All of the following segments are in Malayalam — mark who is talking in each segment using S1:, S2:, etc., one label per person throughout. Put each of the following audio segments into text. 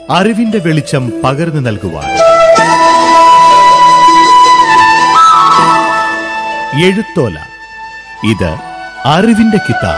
S1: അറിവിന്റെ വെളിച്ചം പകർന്നു നൽകുവാൻ എഴുത്തോല ഇത് അറിവിന്റെ കിതാബ്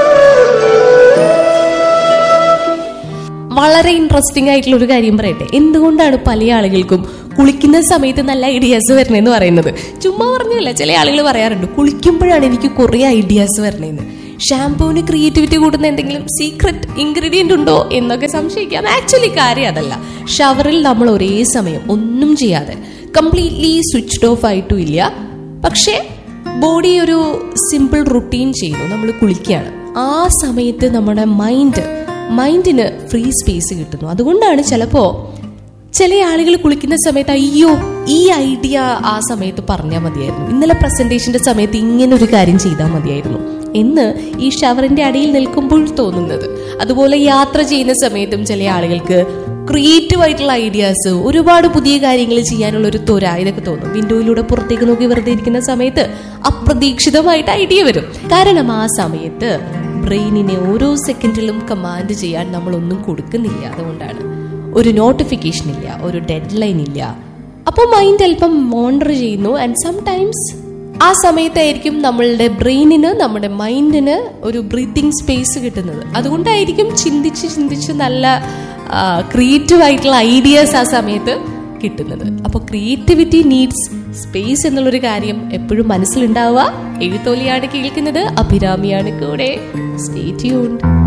S2: വളരെ ഇൻട്രസ്റ്റിംഗ് ആയിട്ടുള്ള ഒരു കാര്യം പറയട്ടെ എന്തുകൊണ്ടാണ് പല ആളുകൾക്കും കുളിക്കുന്ന സമയത്ത് നല്ല ഐഡിയാസ് വരണേന്ന് പറയുന്നത് ചുമ്മാ പറഞ്ഞല്ല ചില ആളുകൾ പറയാറുണ്ട് കുളിക്കുമ്പോഴാണ് എനിക്ക് കുറെ ഐഡിയാസ് വരണേന്ന് ഷാംപൂവിന് ക്രിയേറ്റിവിറ്റി കൂടുന്ന എന്തെങ്കിലും സീക്രട്ട് ഇൻഗ്രീഡിയന്റ് ഉണ്ടോ എന്നൊക്കെ സംശയിക്കാം ആക്ച്വലി കാര്യം അതല്ല ഷവറിൽ നമ്മൾ ഒരേ സമയം ഒന്നും ചെയ്യാതെ കംപ്ലീറ്റ്ലി സ്വിച്ച്ഡ് ഓഫ് ആയിട്ടും ഇല്ല പക്ഷേ ബോഡി ഒരു സിമ്പിൾ റുട്ടീൻ ചെയ്യുന്നു നമ്മൾ കുളിക്കുകയാണ് ആ സമയത്ത് നമ്മുടെ മൈൻഡ് മൈൻഡിന് ഫ്രീ സ്പേസ് കിട്ടുന്നു അതുകൊണ്ടാണ് ചിലപ്പോ ചില ആളുകൾ കുളിക്കുന്ന സമയത്ത് അയ്യോ ഈ ഐഡിയ ആ സമയത്ത് പറഞ്ഞാൽ മതിയായിരുന്നു ഇന്നലെ പ്രസന്റേഷന്റെ സമയത്ത് ഇങ്ങനെ ഒരു കാര്യം ചെയ്താൽ മതിയായിരുന്നു എന്ന് ഈ ഷവറിന്റെ അടിയിൽ നിൽക്കുമ്പോൾ തോന്നുന്നത് അതുപോലെ യാത്ര ചെയ്യുന്ന സമയത്തും ചില ആളുകൾക്ക് ക്രിയേറ്റീവ് ആയിട്ടുള്ള ഐഡിയാസ് ഒരുപാട് പുതിയ കാര്യങ്ങൾ ചെയ്യാനുള്ള ഒരു ത്വര ഇതൊക്കെ തോന്നും വിൻഡോയിലൂടെ പുറത്തേക്ക് നോക്കി വെറുതെ ഇരിക്കുന്ന സമയത്ത് അപ്രതീക്ഷിതമായിട്ട് ഐഡിയ വരും കാരണം ആ സമയത്ത് ബ്രെയിനിനെ ഓരോ സെക്കൻഡിലും കമാൻഡ് ചെയ്യാൻ നമ്മളൊന്നും കൊടുക്കുന്നില്ല അതുകൊണ്ടാണ് ഒരു നോട്ടിഫിക്കേഷൻ ഇല്ല ഒരു ഡെഡ് ലൈൻ ഇല്ല അപ്പോൾ മൈൻഡ് അല്പം മോണ്ടർ ചെയ്യുന്നു ആൻഡ് സംടൈംസ് ആ സമയത്തായിരിക്കും നമ്മളുടെ ബ്രെയിനിന് നമ്മുടെ മൈൻഡിന് ഒരു ബ്രീത്തിങ് സ്പേസ് കിട്ടുന്നത് അതുകൊണ്ടായിരിക്കും ചിന്തിച്ച് ചിന്തിച്ച് നല്ല ക്രിയേറ്റീവ് ആയിട്ടുള്ള ഐഡിയാസ് ആ സമയത്ത് കിട്ടുന്നത് അപ്പോൾ ക്രിയേറ്റിവിറ്റി നീഡ്സ് സ്പേസ് എന്നുള്ളൊരു കാര്യം എപ്പോഴും മനസ്സിലുണ്ടാവുക എഴുത്തോലിയാണ് കേൾക്കുന്നത് അഭിരാമിയാണ് കൂടെ സ്റ്റേ ട്യൂൺഡ്